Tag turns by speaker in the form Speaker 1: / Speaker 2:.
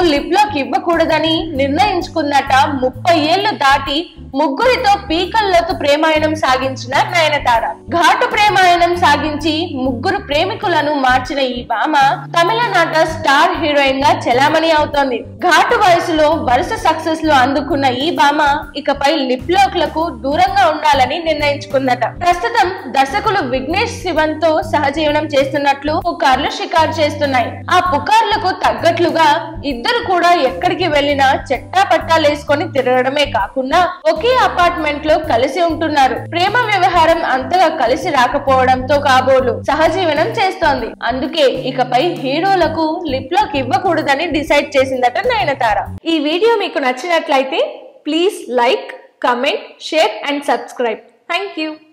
Speaker 1: lip lock ఇవ్వకూడదని నిర్ణయించుకుందట ముప్పై ఏళ్లు దాటి ముగ్గురితో పీకల్లోతు ప్రేమాయణం సాగించిన నయనతార ఘాటు ప్రేమాయణం సాగించి ముగ్గురు ప్రేమికులను మార్చిన ఈ భామ తమిళనాట స్టార్ హీరోయిన్ గా చెలామణి అవుతోంది ఘాటు వయసులో వరుస సక్సెస్ లు అందుకున్న ఈ భామ ఇకపై లిప్ లాక్ లకు దూరంగా ఉండాలని నిర్ణయించుకుందట ప్రస్తుతం దర్శకులు విఘ్నేష్ శివన్ తో సహజీవనం చేస్తున్నట్లు పుకార్లు షికారు చేస్తున్నాయి ఆ పుకార్లకు తగ్గట్లుగా ఇద్దరు కూడా ఎక్కడికి వెళ్ళినా చెట్టా పట్టాలేసుకొని తిరగడమే కాకుండా ఒకే అపార్ట్మెంట్ లో కలిసి ఉంటున్నారు ప్రేమ వ్యవహారం అంతగా కలిసి రాకపోవడంతో కాబోలు సహజీవనం చేస్తోంది అందుకే ఇకపై హీరోలకు లిప్ లాక్ ఇవ్వకూడదని డిసైడ్ చేసిందట నయనతార ఈ వీడియో మీకు నచ్చినట్లయితే please like comment share and subscribe thank you